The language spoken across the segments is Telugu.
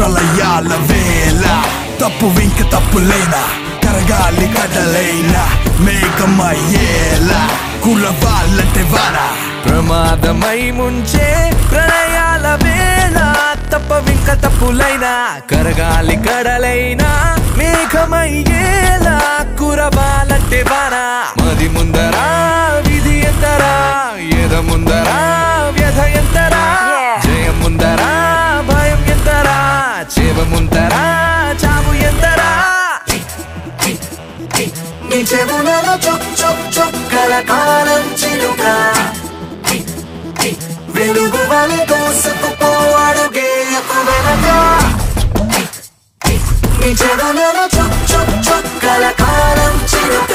ప్రళయాల వేళ తప్పు వింక తప్పులేనా కరగాలి కడలైనా మేఘమయ్యేలా కురవాలంటే వానా ప్రమాదమై ముంచే ప్రళయాల వేళ తప్పవింక తప్పులైనా కరగాలి కడలైనా మేఘమయ్యేలా కురవాలంటే వానా మది ముందరా విధి ఎంతరా ఎద ముందరా వ్యధ ఎంతరా జయం ముందరా భయం ఎంతరా చేవ ముందరా చావు ఎంతరా నీ చెవులలో చుక్ చుక్ చుక్కల కాలం చిలుక వెలుగు వలె దూసుకుపో అడుగేయకు వెనక నీ చెవులలో చుక్ చుక్ చుక్కల కాలం చిలుక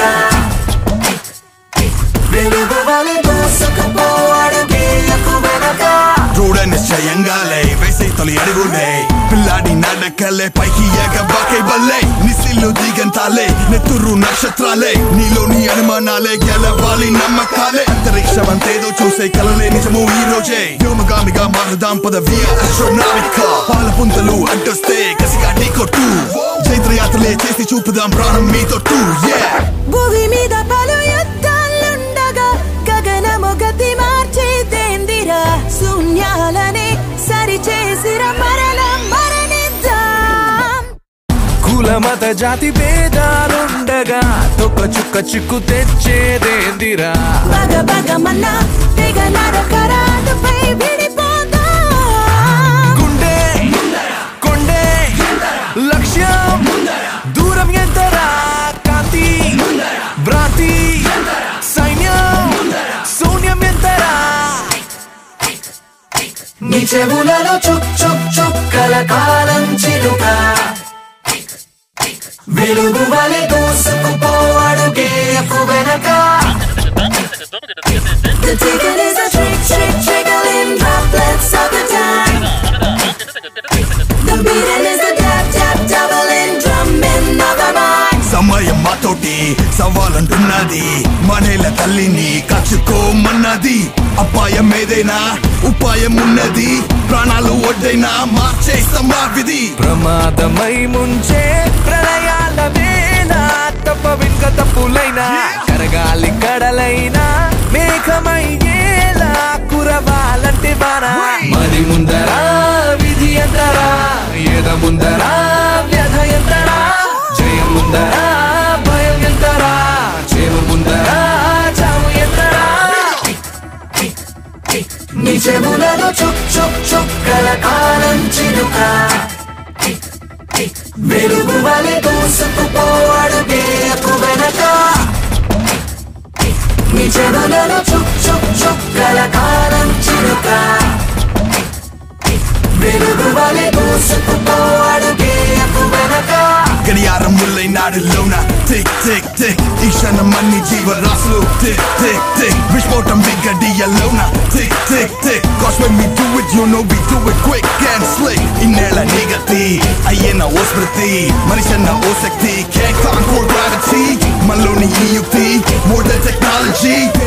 వెలుగు వలె దూసుకుపో అడుగేయకు వెనక దృఢ నిశ్చయంగాలే వేసే తొలి అడుగులే పిల్లాడి నడకలే పైకి ఎగబాకే బల్లే నిసిల్లు దిగంతాలే నెత్తురు నక్షత్రాలే నీలోని అనుమానాలే గెలవాలి నమ్మకాలే అంతరిక్షమంతేదో చూసే కలలే నిజము ఈ రోజే వ్యోమగామిగా మారుదాం పదవి అస్ట్రోనామిక పాల పుంతలు అడ్డొస్తే కసిగా ఢీకొట్టు చైత్రయాత్రలే చేసి చూపుదాం ప్రాణం మీతో టూ yeah భూమి మీద పలు యుద్ధాలుండగా గగనము గతి మార్చేదేందిరా శూన్యాలనే సరిచేసిర మరల మరణిద్దాం కుల మత జాతి భేదాలుండగా తొక్క చుక్క చిక్కు తెచ్చేదేందిరా బగ బగమన్నా తెగ నరకరాదుపై విడిపోదాం గుండె కొండే లక్ష్యం దూరం ఎంతరా కాంతి భ్రాంతి సైన్యం శూన్యం ఎంతరా నీ చెవులలో చుక్ చుక్ చుక్కల కాలం చిలుక వెలుగు వలె దూసుకుపో అడుగేయకు వెనక The ticket is a trick, trick, trickling droplets of the time. The beating is a tap, tap, doubling, drumming of the mind. సమయం మాతోటి సవాలంటున్నది మనేల తల్లిని కచ్చుకోమన్నది అపాయం ఏదైనా ఉపాయం ఉన్నది ప్రాణాలు ఒడ్డైనా మార్చేస్తాం ఆ విధి ప్రమాదమై ముంచే ప్రళయాల వేళ తప్ప వింక తప్పులైనా కరగాలి కడలైనా మేఘమయ్యేలా కురవాలంటే వారా మరి ముందరా విధి ఎంతరా ఏద ముందరా వ్యధ ఎంతరా జయం ముందరా భయం ఎంతరా చేవ ముందరా చావు ఎంతరా నీ చెవులలో చుక్ చుక్ చుక్కల కాలం చిలుక వెలుగు వలె దూసుకుపో అడుగేయకు వెనక నీ చెవులలో చుక్ చుక్ చుక్కల కాలం చిలుక వెలుగు వలె దూసుకుపో అడుగేయకు వెనక గడియారం ముల్లై నాడులోన టిక్ టిక్ టిక్ ఈ క్షణం అన్ని జీవరాశులు టిక్ టిక్ టిక్ విస్ఫోటం బిగ్గడియలోన tick tick tick Cause when we do it you know we do it quick and slick ఈ నేల నిగతి అయ్యేన ఓ స్మృతి మనిషి అన్న ఓ శక్తి can't conquer gravity మనలోని ఈ యుక్తి more than technology